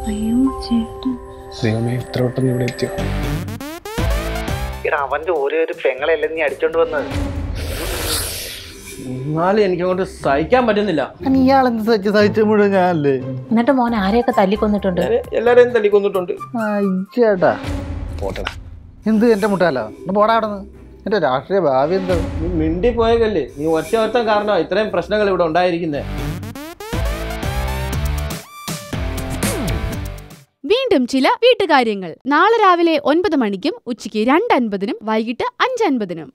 അയ്യോ ചേട്ടൻ ദൈവമേ ഇത്ര പെട്ടെന്ന് ഇവിടെ എത്തിയോ എടാ അവന്റെ ഒരേ ഒരു പെങ്ങളല്ലേ നീ അടിച്ചോണ്ട് വന്നത് എന്നാലും എനിക്കങ്ങോട്ട് സഹിക്കാൻ പറ്റുന്നില്ല ഇയാളെന്ത് സഹിച്ച് സഹിച്ച മുഴുവൻ ഞാനല്ലേ എന്നിട്ട് മോൻ ആരെയൊക്കെ തല്ലിക്കൊന്നിട്ടുണ്ട് ഞാന് എല്ലാരെയും തല്ലിക്കൊന്നിട്ടുണ്ട് ചേട്ടാ പോട്ടടാ എന്ത് എന്റെ മുട്ടാലോ ഒന്ന് പോടാ അവിടെ നിന്ന് എന്റെ രാഷ്ട്രീയ ഭാവി എന്താ നീ മിണ്ടി പോയേക്കല്ലേ നീ ഒറ്റ ഒരുത്തൻ കാരണമാണ് ഇത്രയും പ്രശ്നങ്ങൾ ഇവിടെ ഉണ്ടായിരിക്കുന്നത് വീണ്ടും ചില വീട്ടുകാര്യങ്ങൾ നാളെ രാവിലെ ഒൻപത് മണിക്കും ഉച്ചയ്ക്ക് രണ്ട് അൻപതിനും വൈകിട്ട് അഞ്ച് അൻപതിനും